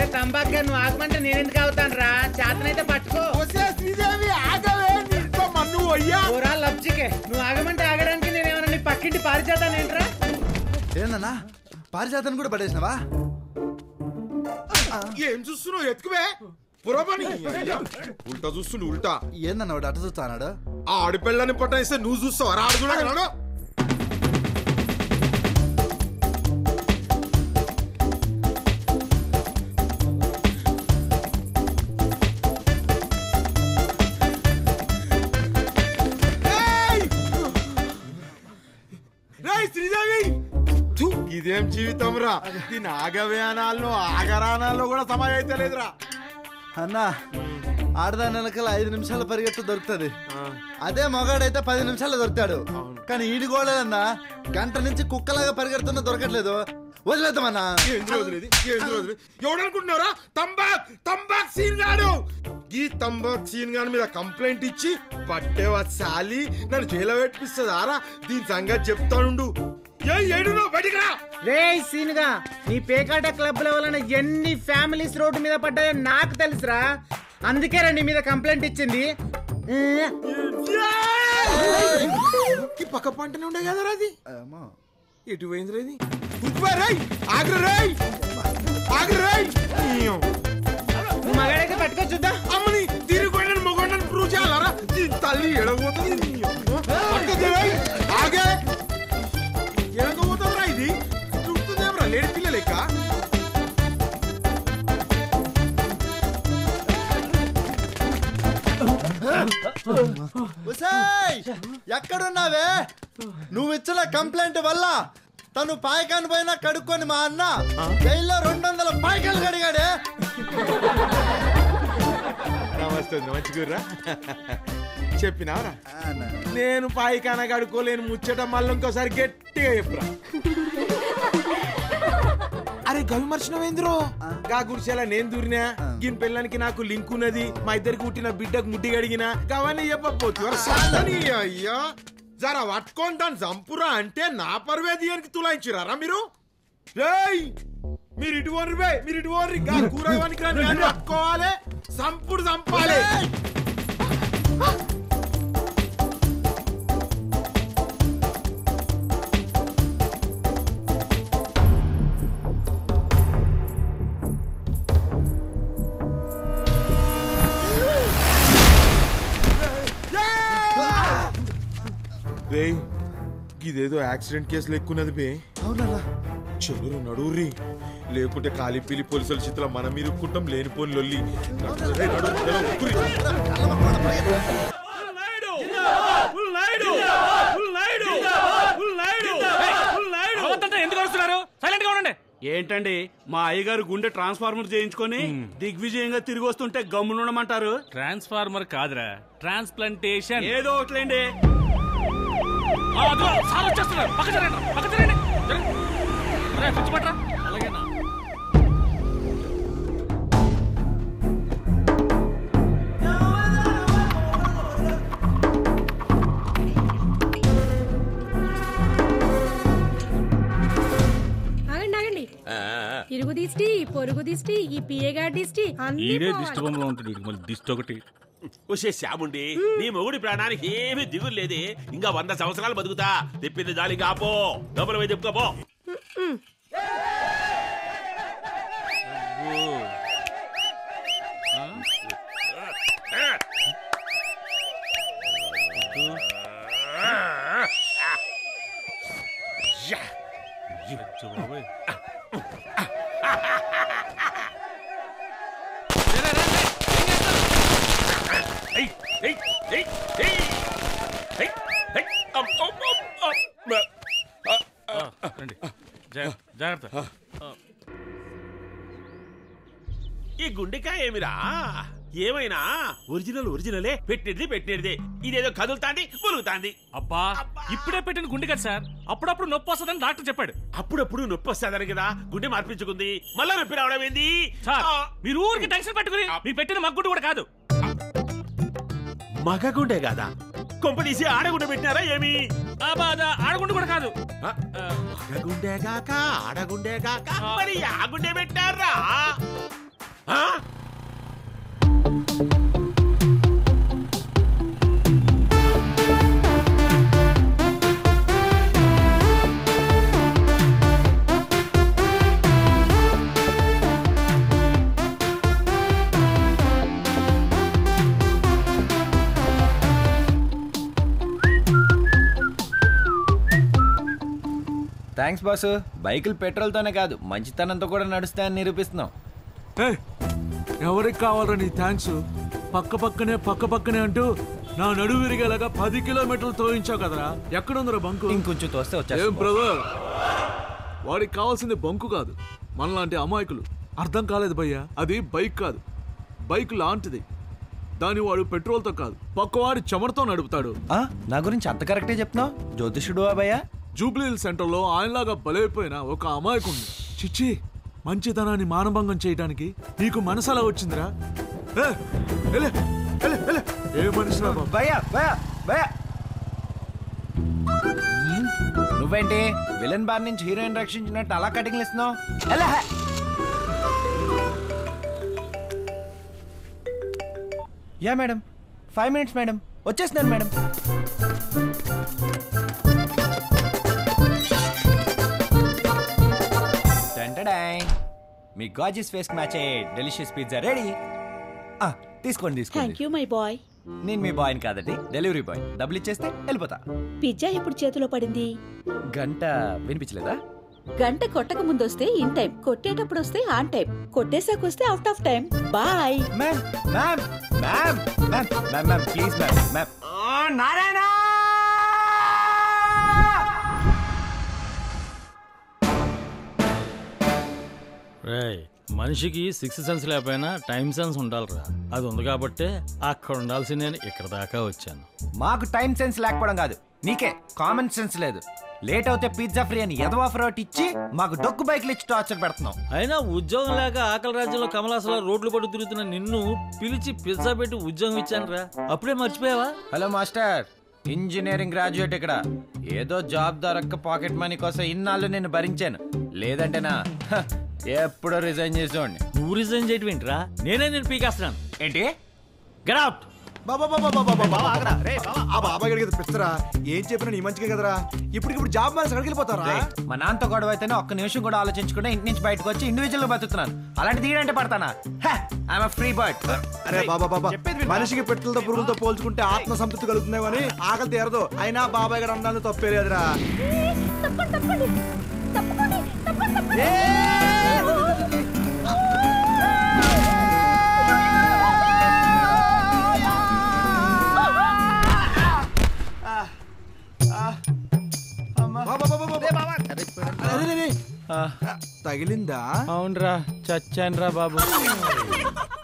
ఒరే తంబాక నువ్వు ఆగమంటే నేను ఎందుకు అవుతాను రా చేతనైతే పట్టుకో వస్తే శ్రీదేవి ఆగవే నీతో మన్ను అయ్యా ఓరా లబ్జికే నువ్వు ఆగమంటే ఆగడానికి నేను ఏమన్నా నీ పక్కింటి పారిచేతాను ఏంట్రా ఏందన్నా పారిజాతాన్ని కూడా పడేసినవా ఏం చూస్తున్నావు ఎత్తుకువే పురమని ఉల్టా చూస్తుండు ఉల్టా ఏందన్నా వాడు అటు చూస్తాడు ఆ ఆడిపిల్లని పట్టాయిస్తే నువ్వు చూస్తావు రా ఆడు కూడా కలడు రేయ్ శ్రీదేవి థు, ఇదేం జీవితం రా దీని ఆగవ్యానాల్లో ఆగరానాల్లో కూడా సమయం అయితే లేదురా అన్నా ఆడదాని వెనకాల ఐదు నిమిషాల పరిగెత్తు దొరుకుతుంది అదే మగాడైతే పది నిమిషాలు దొరుకుతాడు కానీ ఈడి గోడలన్నా గంట నుంచి కుక్కలాగా పరిగెడుతున్నా దొరకట్లేదు వదిలేద్దామన్నా ఏంది రోజులేది ఏంది రోజులేదు ఎవడనుకుంటున్నారా తంబాక్ తంబాక్ సీన్ గాడు ఈ తంబాక్ సీన్ గాని మీద కంప్లైంట్ ఇచ్చి పట్టేవా సాలి నన్ను జైలు పెట్టిస్తుందారా దీని సంగతి చెప్తానుండు ఏ ఏడునో బయటికి రా రే సీనుగా నీ పేకాట క్లబ్ వలన ఎన్ని ఫ్యామిలీస్ రోడ్డు మీద పడ్డాయో నాకు తెలుసురా అందుకే రా నీ మీద కంప్లైంట్ ఇచ్చింది ఏ, ఈ పక్క పంటనే ఉండే కదరా అది ఏమో. ఎటు పోయింది రేది రై ఆగ్ర రై ఆగ్ర రై నువ్వు మగాడైతే పట్టుకో చూద్దాం అమ్మని తిరిగి మొగొండని ప్రూవ్ చేయాలరా దీని తల్లి ఎడగబోతుంది పక్కకి రై ఆగే ఎడగబోతుందిరా ఇది చుడుతుందేమరా లేడి పిల్ల లెక్క ఉసేయ్! ఎక్కడున్నావే నువ్వు ఇచ్చిన కంప్లైంట్ వల్ల తను పాయకాన్ని పోయినా కడుక్కొని మా అన్న జైల్లో రెండు వందల పాయకాలు కడిగాడే నమస్తే మంచిగుర్రా చెప్పినావరా నేను పాయికాన కడుకోలేను ముచ్చట మళ్ళీ ఇంకోసారి గట్టిగా చెప్పురా అరే గవి మర్చినవేంద్రో గా గుడిసేలా నేను దూరినా గిన్ పిల్లానికి నాకు లింక్ ఉన్నది మా ఇద్దరికి పుట్టిన బిడ్డకు ముట్టి గడిగిన గవన్నీ చెప్పకపోతు అయ్యా జర పట్టుకొని దాన్ని చంపురా అంటే నా పరువే దీనికి తులాయించిరారా మీరు రేయ్ మీరు ఇటు ఓర్రి బే మీరు ఇటు ఓర్రి గా కూరగానికి రాని నేను పట్టుకోవాలి సంపుడు చంపాలి రేయ్ ఇదేదో యాక్సిడెంట్ కేసులు ఎక్కున్నది బే అవునన్నా చెరువు నడువురి లేకుంటే కాలిపిలి పోలీసుల చిత్రం మనం ఇరుక్కుంటాం లేనిపోని లొల్లి నడు, రేయ్, నడు, నడు, ఉక్కురి. అవతంతా ఎందుకు వస్తున్నారు సైలెంట్ గా ఉండండి ఏంటండి మా అయ్యగారు గుండె ట్రాన్స్ఫార్మర్ చేయించుకొని దిగ్విజయంగా తిరిగి వస్తుంటే గమ్మునుండమంటారు ట్రాన్స్ఫార్మర్ కాదురా ట్రాన్స్ప్లాంటేషన్ ఏదో ఒకట్లేండి ఆ, అదిగో, సార్ వచ్చేస్తున్నారు పక్క జరగండి పక్క జరగండి జరగండి. రే, పిచ్చి పట్రా. అలాగేనా ఆగండి ఆగండి ఇరుగు దిష్టి పొరుగు దిష్టి ఈ పిఏగా దిష్టి అన్ని ఈడే పోవాలి. దిష్టి బొమ్మలో ఉంటాడు వీడికి మళ్ళీ దిష్టి ఒకటి ఒసే శాముండి నీ మొగుడి ప్రాణానికి ఏమీ దిగులు లేదే ఇంకా వంద సంవత్సరాలు బతుకుతా తెప్పింది జాలి కాపో డబ్బులు పోయి చెప్పుకోపో ఏయ్, ఏయ్, ఏయ్, ఏయ్. ఏయ్, ఏయ్, అమ్, అమ్, అమ్, అమ్. రండి జా- జాగ్రత్త ఈ గుండెకాయ ఏమిరా ఏమైనా ఒరిజినల్ ఒరిజినలే పెట్టినది పెట్టినది ఇదేదో కదులుతాంది మురుగుతాంది అబ్బా ఇప్పుడే పెట్టిన గుండె కదా సార్ అప్పుడప్పుడు నొప్పి వస్తుందని డాక్టర్ చెప్పాడు అప్పుడప్పుడు నొప్పి వస్తుందని కదా గుండె మార్పించుకుంది మళ్ళా నొప్పి రావడం ఏంది సార్ ఆ, మీరు ఊరికి టెన్షన్ పెట్టుకుని మీరు పెట్టిన మగ్గుడు కూడా కాదు మగ గుండె కాదా కొంపదీసి ఆడగుండె పెట్టినారా ఏమి ఆ బాధ ఆడగుండు కూడా కాదు ఆ, మగ గుండె గాక ఆడగుండె గాక మరి ఆ గుండె పెట్టారా ఆ? థ్యాంక్స్ బాసు బైకులు పెట్రోల్తోనే కాదు మంచితనంతో కూడా నడుస్తాయని నిరూపిస్తున్నాం ఏయ్, ఎవరికి కావాలరా నీ థ్యాంక్స్ పక్క పక్కనే పక్క పక్కనే అంటూ నా నడువు విరిగేలాగా పది కిలోమీటర్లు తోయించావు కదరా ఎక్కడుందిరా బంకు ఇంకొంచెం తోస్తే ఏం వచ్చేస్తాం బ్రదర్ వాడికి కావాల్సింది బంకు కాదు మనలాంటి అమాయకులు అర్థం కాలేదు భయ్యా అది బైక్ కాదు బైక్ లాంటిది దాని వాడు పెట్రోల్తో కాదు పక్కవాడి చెమటతో నడుపుతాడు ఆ, నా గురించి అంత కరెక్టే చెప్తున్నావు జ్యోతిషుడు అబ్బాయ్యా జూబ్లీ సెంటర్లో ఆయనలాగా బలైపోయిన ఒక అమాయకుణ్ణి చిచ్చి మంచితనాన్ని మానభంగం చేయడానికి నీకు మనసలా వచ్చిందిరా ఏ, ఎలే, ఎలే, ఎలే. ఏ మనిషిరా బాబు భయ్యా భయ్యా భయ్యా నువ్వేంటి విలన్ బార్ నుంచి హీరోయిన్ రక్షించినట్టు అలా కటింగ్లు ఇస్తున్నావు ఎలా yeah madam five minutes madam వచ్చేస్తున్నాను మేడం టంటడాయ్. మీ గాజెస్ ఫేస్ మ్యాచ్ అయ్యే డెలిషియస్ పిజ్జా రెడీ తీసుకోండి తీసుకోండి థ్యాంక్ యూ మై బాయ్ నేను మీ బాయ్ని కాదండి డెలివరీ బాయ్ డబ్బులు ఇచ్చేస్తే వెళ్ళిపోతా పిజ్జా ఎప్పుడు చేతిలో పడింది గంట వినిపించలేదా గంట కొట్టక ముందు వస్తే ఇన్ టైం కొట్టేటప్పుడు వస్తే ఆన్ టైం కొట్టేసాక వస్తే out of time boy ma'am ma'am ma'am ma'am ma'am ma'am please ma'am ma'am Narayana రేయ్ మనిషికి సిక్స్ సెన్స్ లేకపోయినా టైం సెన్స్ ఉండాలిరా అది ఉంది కాబట్టే అక్కడ ఉండాల్సి నేను ఇక్కడ దాకా వచ్చాను మాకు టైం సెన్స్ లేకపోవడం కాదు నీకే కామన్ సెన్స్ లేదు లేట్ అవుతే పిజ్జా ఫ్రీ అని ఎదవ ఆఫర్ ఒకటి ఇచ్చి మాకు డొక్కు బైక్లు ఇచ్చి టార్చర్ పెడుతున్నావు అయినా ఉద్యోగం లేక ఆకలి రాజ్యంలో కమలాసలా రోడ్లు పడి తిరుగుతున్న నిన్ను పిలిచి పిజ్జా పెట్టి ఉద్యోగం ఇచ్చానురా అప్పుడే మర్చిపోయావా హలో మాస్టర్ ఇంజనీరింగ్ గ్రాడ్యుయేట్ ఇక్కడ ఏదో జాబ్ దొరక్క పాకెట్ మనీ కోసం ఇన్నాళ్ళు నేను భరించాను లేదంటేనా హ, ఎప్పుడో రిజైన్ చేసేవాడిని నువ్వు రిజైన్ చేయటం ఏంట్రా నేనే నేను పీకేస్తున్నాను ఏంటి గెట్ అవుట్ బాబా బాబా బాబా బాబా ఆ బాబాయ్ గడికి పిచ్చరా ఏం చెప్పినా నీ మంచిగా కదరా ఇప్పటికిప్పుడు జాబ్ మానేసి అక్కడికి వెళ్ళిపోతారా రేయ్, మా నాన్నతో గొడవ అయితేనే ఒక్క నిమిషం కూడా ఆలోచించకుండా ఇంటి నుంచి బయటకు వచ్చి ఇండివిజువల్ గా బతుకుతున్నాను అలాంటి తీయడంటే పడతానా ఐఎమ్ ఫ్రీ బర్డ్ అరే బాబా బాబా మనిషికి పెట్టలతో పురుగులతో పోల్చుకుంటే ఆత్మ సంతృప్తి కలుగుతుంది అని ఆకలి తీరదు అయినా బాబాయ్ గడ అన్నాను తప్పే లేదురా బాబా, బాబా, బాబా. అరే, అరే, అరే. తగిలిందా అవునరా చచ్చానురా బాబు